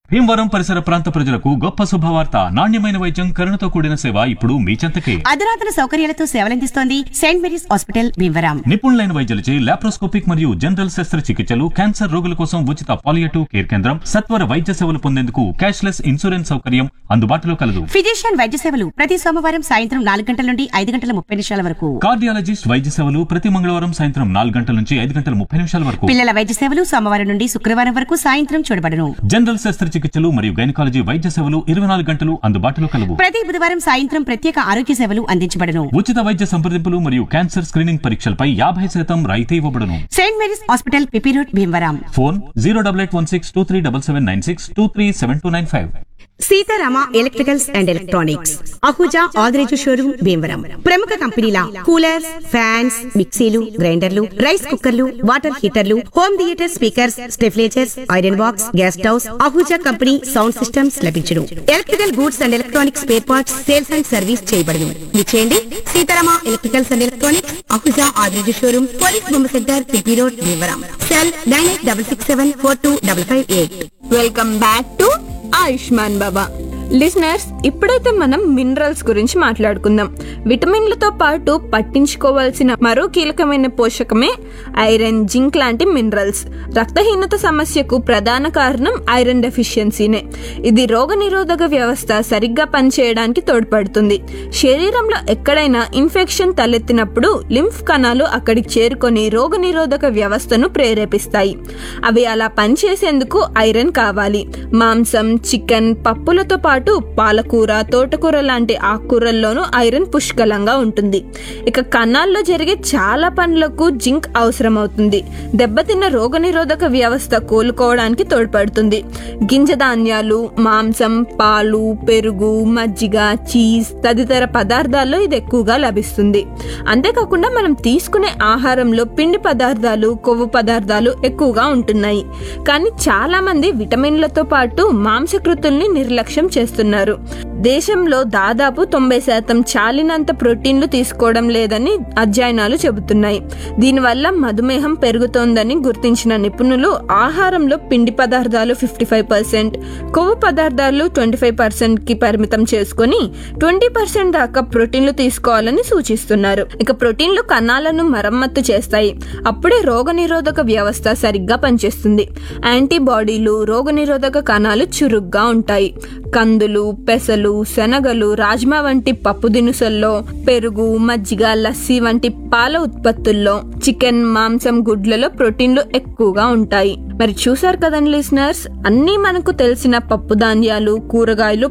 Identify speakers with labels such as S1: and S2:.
S1: భీమవరం పరిసర ప్రాంత ప్రజలకు గొప్ప శుభవార్త నాణ్యమైన వైద్యం కరుణతో కూడిన సేవ ఇప్పుడు మీ చెంతకే
S2: అధునాతన సౌకర్యాలతో సేవలందిస్తోంది సెయింట్ మేరీస్ హాస్పిటల్ భీమవరం
S1: నిపుణులైన వైద్యులచే లాప్రోస్కోపిక్ మరియు జనరల్ శస్త్రచికిత్సలు క్యాన్సర్ రోగుల కోసం ఉచిత పాలియేటివ్ కేర్ కేంద్రం సత్వర వైద్య సేవలు పొందేందుకు క్యాష్లెస్ ఇన్సూరెన్స్ సౌకర్యం అందుబాటులో కలదు
S2: ఫిజిషియన్ వైద్య సేవలు ప్రతి సోమవారం సాయంత్రం నాలుగు గంటల నుండి ఐదు గంటల ముప్పై నిమిషాల వరకు
S1: కార్డియాలజిస్ట్ వైద్య సేవలు ప్రతి మంగళవారం సాయంత్రం నాలుగు గంటల నుంచి ఐదు గంటల ముప్పై నిమిషాల వరకు
S2: పిల్లల వైద్య సేవలు సోమవారం నుండి శుక్రవారం వరకు సాయంత్రం చూడబడును
S1: జనరల్ శస్త్రచికిత్సలు మరియు గైనకాలజీ వైద్య సేవలు ఇరవై నాలుగు గంటలు అందుబాటులో కలవు
S2: ప్రతి బుధవారం సాయంత్రం ప్రత్యేక ఆరోగ్య సేవలు అందించబడును
S1: ఉచిత వైద్య సంప్రదింపులు మరియు క్యాన్సర్ స్క్రీనింగ్ పరీక్షలపై యాభై శాతం రాయితీ ఇవ్వబడును
S2: saint Mary's hospital PP road Bhimavaram
S1: phone zero double eight one six two three double seven nine six two three seven two nine five
S2: Seetharama electricals and electronics Ahuja Adireju showroom Bhimavaram ప్రముఖ కంపెనీల కూలర్స్ ఫ్యాన్స్ మిక్సీలు గ్రైండర్లు rice కుక్కర్లు water హీటర్లు home theatre speakers స్టెఫ్లేచర్స్ iron box gas stoves Ahuja company sound systems లభించును electrical goods and electronics spare parts sales and service చేయబడును విచేయండి Sitarama electricals and electronics Ahuja Adireju showroom police బొమ్మ centre PP road Bhimavaram cell nine eight double six seven four two double five eight
S3: welcome back to Ayushman Baba listeners ఇప్పుడైతే మనం minerals గురించి మాట్లాడుకుందాం విటమిన్లతో పాటు పట్టించుకోవాల్సిన మరో కీలకమైన పోషకమే ఐరన్ జింక్ లాంటి మినరల్స్ రక్తహీనత సమస్యకు ప్రధాన కారణం ఐరన్ డెఫిషియన్సీనే ఇది రోగనిరోధక వ్యవస్థ సరిగ్గా పనిచేయడానికి తోడ్పడుతుంది శరీరంలో ఎక్కడైనా ఇన్ఫెక్షన్ తలెత్తినప్పుడు లింఫ్ కణాలు అక్కడికి చేరుకొని రోగనిరోధక వ్యవస్థను ప్రేరేపిస్తాయి అవి అలా పనిచేసేందుకు ఐరన్ కావాలి మాంసం చికెన్ పప్పులతో పాటు పాలకూర తోటకూర లాంటి ఆకుకూరల్లోనూ ఐరన్ పుష్కలంగా ఉంటుంది ఇక కణాల్లో జరిగే చాలా పనులకు జింక్ అవసరమవుతుంది దెబ్బతిన్న రోగనిరోధక వ్యవస్థ కోలుకోవడానికి తోడ్పడుతుంది గింజ ధాన్యాలు మాంసం పాలు పెరుగు మజ్జిగ చీజ్ తదితర పదార్థాల్లో ఇది ఎక్కువగా లభిస్తుంది అంతేకాకుండా మనం తీసుకునే ఆహారంలో పిండి పదార్థాలు కొవ్వు పదార్థాలు ఎక్కువగా ఉంటున్నాయి కానీ చాలా మంది విటమిన్లతో పాటు మాంసకృతుల్ని నిర్లక్ష్యం చేస్తున్నారు దేశంలో దాదాపు తొంభై శాతం చాలినంత ప్రోటీన్లు తీసుకోవడం లేదని అధ్యయనాలు చెబుతున్నాయి దీనివల్ల మధుమేహం పెరుగుతోందని గుర్తించిన నిపుణులు ఆహారంలో పిండి పదార్థాలు ఫిఫ్టీ ఫైవ్ పర్సెంట్ కొవ్వు పదార్థాలు ట్వంటీ ఫైవ్ పర్సెంట్ కి పరిమితం చేసుకొని ట్వంటీ పర్సెంట్ దాకా ప్రోటీన్లు తీసుకోవాలని సూచిస్తున్నారు ఇక ప్రోటీన్లు కణాలను మరమ్మత్తు చేస్తాయి అప్పుడే రోగనిరోధక వ్యవస్థ సరిగ్గా పనిచేస్తుంది యాంటీబాడీలు రోగనిరోధక కణాలు చురుగ్గా ఉంటాయి కందులు పెసలు శనగలు రాజ్మా వంటి పప్పు దినుసుల్లో పెరుగు మజ్జిగ లస్సీ వంటి పాల ఉత్పత్తుల్లో చికెన్ మాంసం గుడ్లలో ప్రోటీన్లు ఎక్కువగా ఉంటాయి మరి చూసారు కదండి లిసనర్స్ అన్నీ మనకు తెలిసిన పప్పు ధాన్యాలు కూరగాయలు